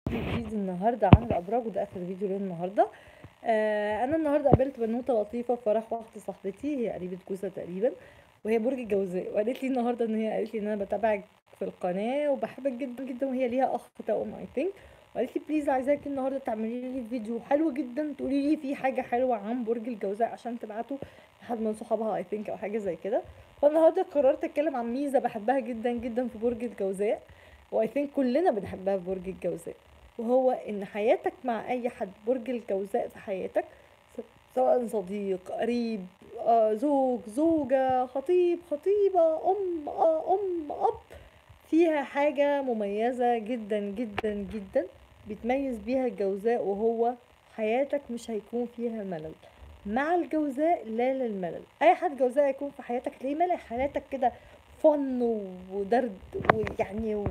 جديد النهارده عن الابراج وده اخر فيديو ليا النهارده آه انا النهارده قابلت بنوته لطيفه في فرح واحده صاحبتي هي قريبه جوزها تقريبا وهي برج الجوزاء وقالت لي النهارده ان هي قالت لي ان انا بتابعك في القناه وبحبك جدا جدا وهي ليها اخ توأم اي ثينك وقالت لي بليز عايزاكي النهارده تعملي لي فيديو حلو جدا تقولي لي فيه حاجه حلوه عن برج الجوزاء عشان تبعته لحد من صحابها اي ثينك او حاجه زي كده فالنهارده قررت اتكلم عن ميزه بحبها جدا جدا في برج الجوزاء واي ثينك كلنا بنحبها في برج الجوزاء وهو ان حياتك مع اي حد برج الجوزاء في حياتك س- سواء صديق قريب آه، زوج زوجة خطيب خطيبة أم آه، أم أب فيها حاجة مميزة جدا جدا جدا بيتميز بيها الجوزاء وهو حياتك مش هيكون فيها ملل مع الجوزاء لا للملل اي حد جوزاء يكون في حياتك تلاقيه ملأ حياتك كده فن ودرد ويعني و...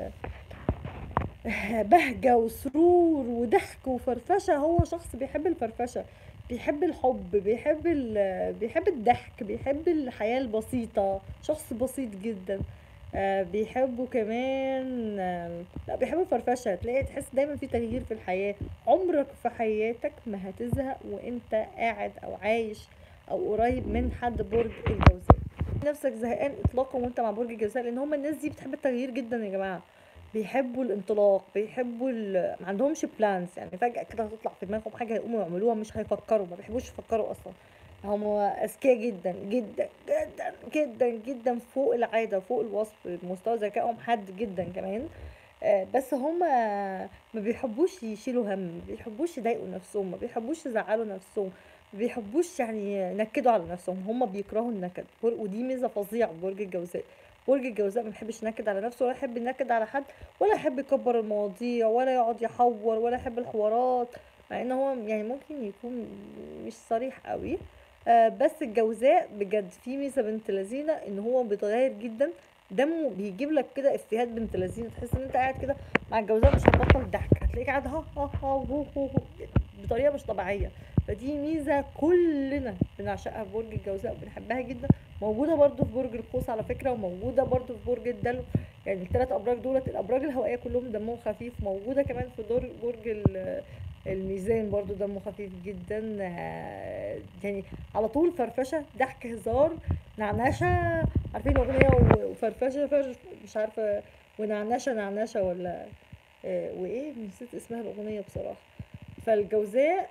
بهجة وسرور وضحك وفرفشة هو شخص بيحب الفرفشة بيحب الحب بيحب ال... بيحب الضحك بيحب الحياة البسيطة شخص بسيط جدا آه بيحبوا كمان آه لا بيحبوا الفرفشة تلاقي تحس دايما في تغيير في الحياة عمرك في حياتك ما هتزهق وانت قاعد او عايش او قريب من حد برج الجوزاء نفسك زهقان اطلاقا وانت مع برج الجوزاء لان هم الناس دي بتحب التغيير جدا يا جماعه بيحبوا الانطلاق بيحبوا ال... ما عندهمش بلانز يعني فجأة كده هتطلع في دماغهم حاجة هيقوموا يعملوها مش هيفكروا ما بيحبوش يفكروا أصلا هم أذكياء جدا جدا جدا جدا جدا فوق العادة فوق الوصف مستوى ذكائهم حاد جدا كمان آه، بس هم ما بيحبوش يشيلوا هم ما بيحبوش يضايقوا نفسهم ما بيحبوش يزعلوا نفسهم ما بيحبوش يعني ينكدوا على نفسهم هم بيكرهوا النكد بر- ودي ميزة فظيعة في برج الجوزاء برج الجوزاء ما بيحبش ينكد على نفسه ولا يحب ينكد على حد ولا يحب يكبر المواضيع ولا يقعد يحور ولا يحب الحوارات مع ان هو يعني ممكن يكون مش صريح قوي آه بس الجوزاء بجد في ميزه بنت لذينه ان هو بيتغير جدا دمه بيجيب لك كده افيهات بنت لذينه تحس ان انت قاعد كده مع الجوزاء مش هتبطل ضحك هتلاقيك قاعد ها ها ها هو هو هو بطريقه مش طبيعيه فدي ميزه كلنا بنعشقها في برج الجوزاء وبنحبها جدا موجوده برضو في برج القوس على فكره وموجوده برضو في برج الدلو يعني الثلاث ابراج دولت الابراج الهوائيه كلهم دمهم خفيف موجوده كمان في دور برج ال- الميزان برضو دمه خفيف جدا آه، يعني على طول فرفشه ضحك هزار نعنشه عارفين اغنيه و- وفرفشه فرش مش عارفه ونعنشه نعنشه ولا آه، وايه نسيت اسمها الاغنيه بصراحه فالجوزاء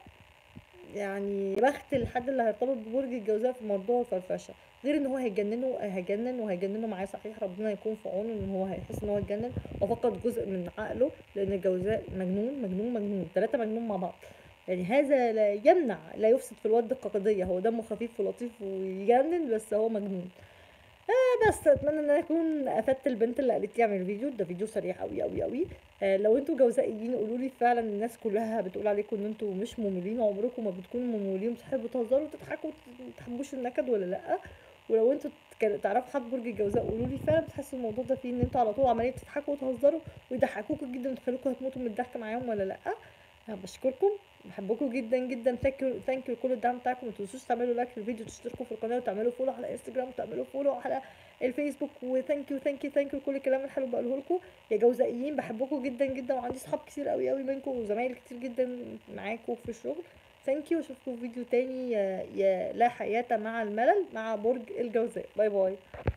يعني بخت الحد اللي هيرتبط ببرج الجوزاء في موضوع الفرفشه غير ان هو هيجننه هيجنن وهيجننه معاه صحيح ربنا يكون في عونه ان هو هيحس ان هو اتجنن وفقد جزء من عقله لان الجوزاء مجنون مجنون مجنون ثلاثه مجنون مع بعض يعني هذا لا يمنع لا يفسد في الود القضيه هو دمه خفيف ولطيف ويجنن بس هو مجنون آه بس اتمنى ان انا اكون افدت البنت اللي قالت لي اعمل فيديو ده فيديو سريع قوي قوي قوي آه لو انتوا جوزائيين قولوا لي فعلا الناس كلها بتقول عليكم ان انتوا مش مملين وعمركم ما بتكونوا مملين بتحبوا تهزروا وتضحكوا وما تحبوش النكد ولا لا ولو انتوا تك- تعرفوا حد برج الجوزاء قولوا لي فعلا بتحسوا الموضوع ده فيه ان انتوا على طول عمالين تضحكوا وتهزروا ويضحكوكوا جدا وتخليكوا هتموتوا من الضحك معاهم ولا لا أنا بشكركم بحبكم جدا جدا ثانك يو ثانك يو لكل الدعم بتاعكم ما تنسوش تعملوا لايك للفيديو تشتركوا في القناه وتعملوا فولو على انستجرام وتعملوا فولو على الفيسبوك وثانك يو ثانك يو ثانك يو كل الكلام الحلو اللي بقوله لكم يا جوزائيين بحبكم جدا جدا وعندي صحاب كتير قوي قوي منكم وزمايل كتير جدا معاكم في الشغل ثانك يو اشوفكم في فيديو تاني يا, يا لا حياة مع الملل مع برج الجوزاء باي باي